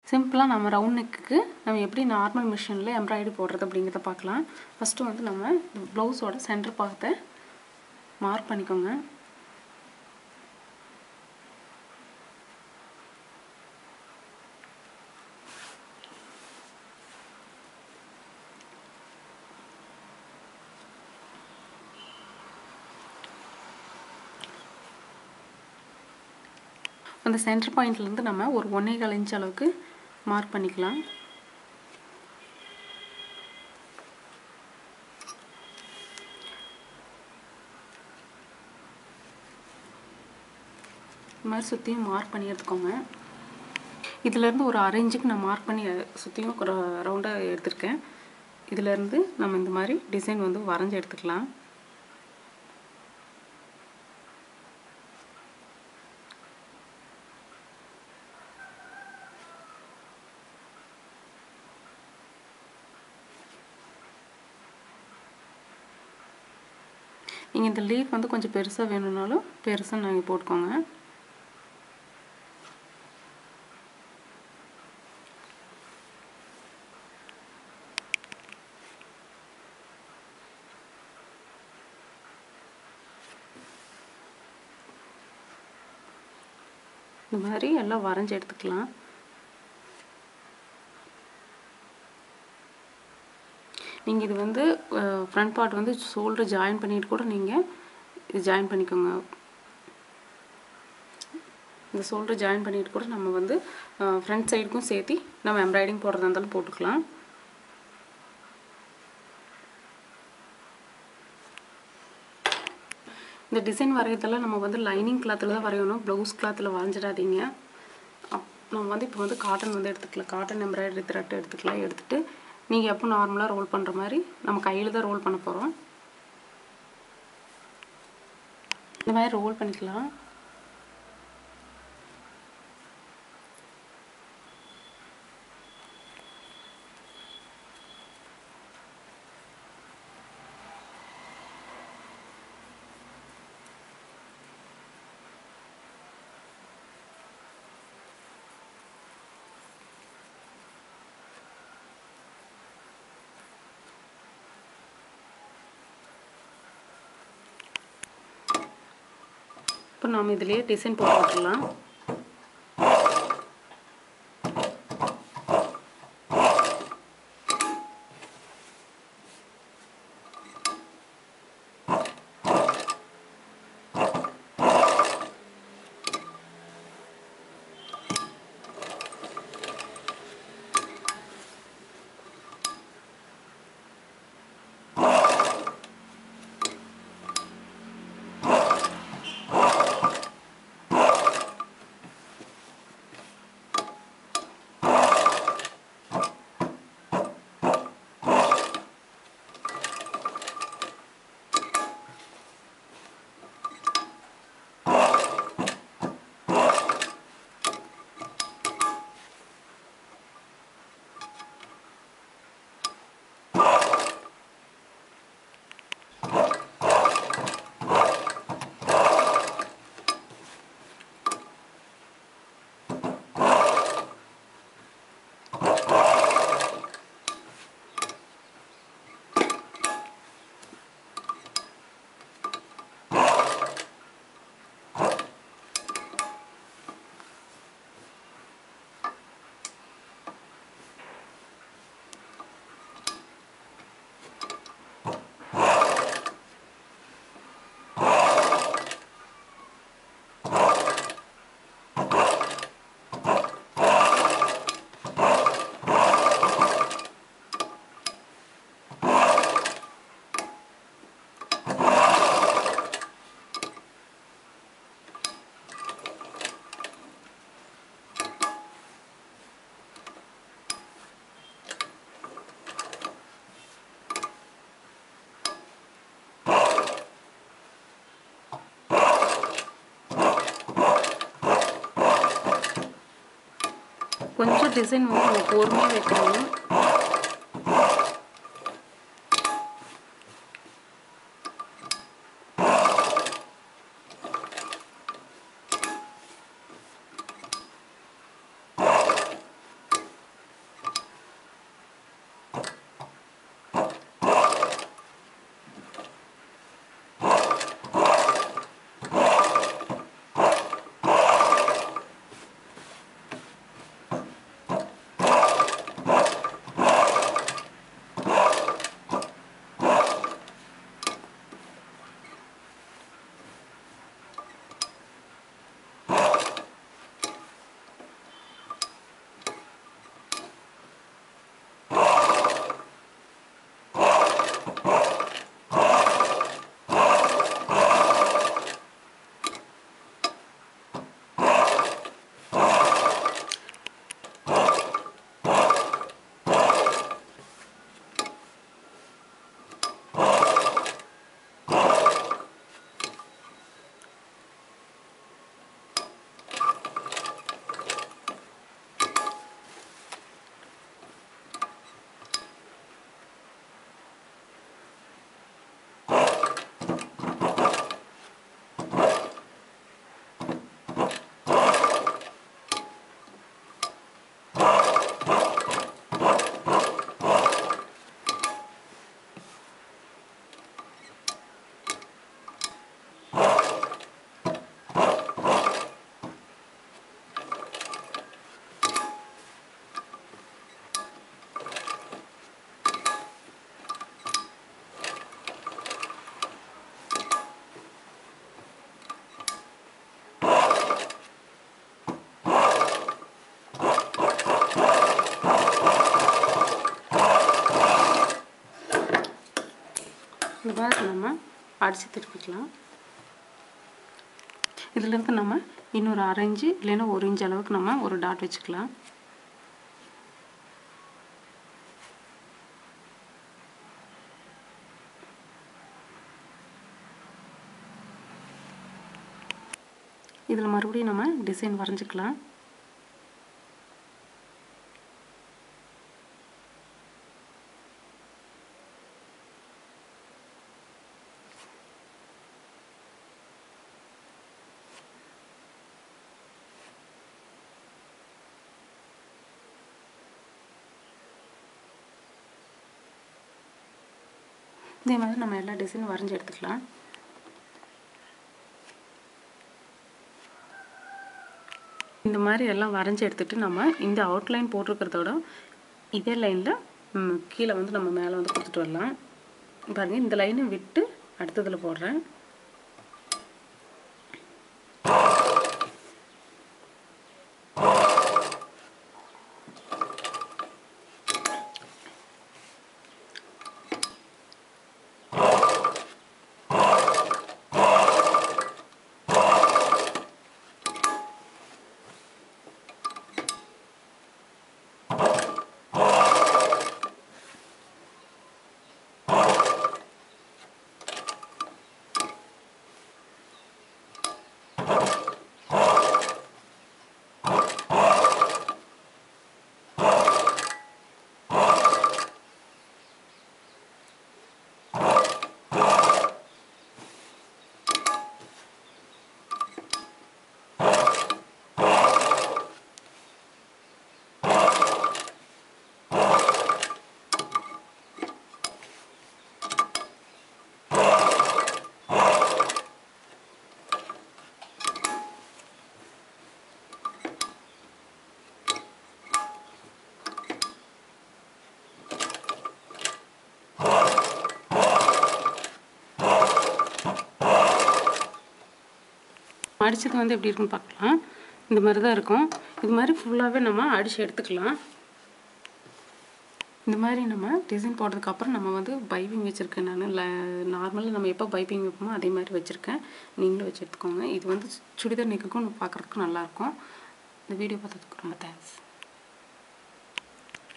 சிம்பிளாக நம்ம ரவுண்ட் நெக்குக்கு நம்ம எப்படி நார்மல் மிஷினில் எம்ப்ராய்டரி போடுறது அப்படிங்கிறத பார்க்கலாம் ஃபஸ்ட்டு வந்து நம்ம ப்ளவுஸோட சென்டர் பாகத்தை மார்க் பண்ணிக்கோங்க அந்த சென்டர் பாயிண்ட்லேருந்து நம்ம ஒரு ஒன்றே கால் இன்ச் அளவுக்கு மார்க் பண்ணிக்கலாம் இந்த மாதிரி சுற்றியும் மார்க் பண்ணி எடுத்துக்கோங்க இதிலேருந்து ஒரு அரை இன்ச்சுக்கு நான் மார்க் பண்ணி சுற்றியும் ரவுண்டாக எடுத்திருக்கேன் இதிலேருந்து நம்ம இந்த மாதிரி டிசைன் வந்து வரைஞ்சி எடுத்துக்கலாம் நீங்கள் இந்த லீஃப் வந்து கொஞ்சம் பெருசாக வேணும்னாலும் பெருசாக நீங்கள் போட்டுக்கோங்க இந்த மாதிரி எல்லாம் வரைஞ்சி எடுத்துக்கலாம் நீங்கள் இது வந்து ஃப்ரண்ட் பார்ட் வந்து ஷோல்டர் ஜாயின் பண்ணிட்டு கூட நீங்கள் இது ஜாயின் பண்ணிக்கோங்க இந்த ஷோல்டர் ஜாயின் பண்ணிட்டு கூட நம்ம வந்து ஃப்ரண்ட் சைடுக்கும் சேர்த்து நம்ம எம்ப்ராய்டிங் போடுறதா இருந்தாலும் போட்டுக்கலாம் இந்த டிசைன் வரையறதெல்லாம் நம்ம வந்து லைனிங் கிளாத்தில் தான் வரையணும் ப்ளவுஸ் கிளாத்தில் வரைஞ்சிடாதீங்க அப் நம்ம வந்து இப்போ வந்து காட்டன் வந்து எடுத்துக்கலாம் காட்டன் எம்ப்ராய்டரி த்ரெட் எடுத்துக்கலாம் எடுத்துகிட்டு நீங்கள் எப்போ நார்மலாக ரோல் பண்ணுற மாதிரி நம்ம கையில் தான் ரோல் பண்ண போகிறோம் இந்த மாதிரி ரோல் பண்ணிக்கலாம் இப்போ நாம் இதுலேயே டிசைன் போட்டு விட்டுடலாம் கொஞ்சம் டிசைன் வந்து நம்ம பொறுமையாக வைக்கணும் அடித்து திருப்பிக்கலாம் இதுலேருந்து நம்ம இன்னொரு அரை இன்ச்சு இல்லைன்னா ஒரு இன்ச் அளவுக்கு நம்ம ஒரு டாட் வச்சுக்கலாம் இதில் மறுபடியும் நம்ம டிசைன் வரைஞ்சிக்கலாம் இதே மாதிரி நம்ம எல்லா டிசைனும் வரைஞ்சி எடுத்துக்கலாம் இந்த மாதிரி எல்லாம் வரைஞ்சி எடுத்துகிட்டு நம்ம இந்த அவுட்லைன் போட்டிருக்கிறதோட இதே லைனில் கீழே வந்து நம்ம மேலே வந்து கொடுத்துட்டு வரலாம் பாருங்கள் இந்த லைனை விட்டு அடுத்ததில் போடுறேன் அடித்தது வந்து எப்படி இருக்குன்னு பார்க்கலாம் இந்த மாதிரி தான் இருக்கும் இது மாதிரி ஃபுல்லாகவே நம்ம அடித்து எடுத்துக்கலாம் இந்த மாதிரி நம்ம டிசைன் போட்டதுக்கப்புறம் நம்ம வந்து பைப்பிங் வச்சுருக்கேன் நான் நார்மலாக நம்ம எப்போ பைப்பிங் வைப்போமோ அதே மாதிரி வச்சுருக்கேன் நீங்களும் வச்சு எடுத்துக்கோங்க இது வந்து சுடிதார் நெக்குக்கும் பார்க்குறதுக்கும் நல்லாயிருக்கும் இந்த வீடியோ பார்த்ததுக்கு ரொம்ப தேங்க்ஸ்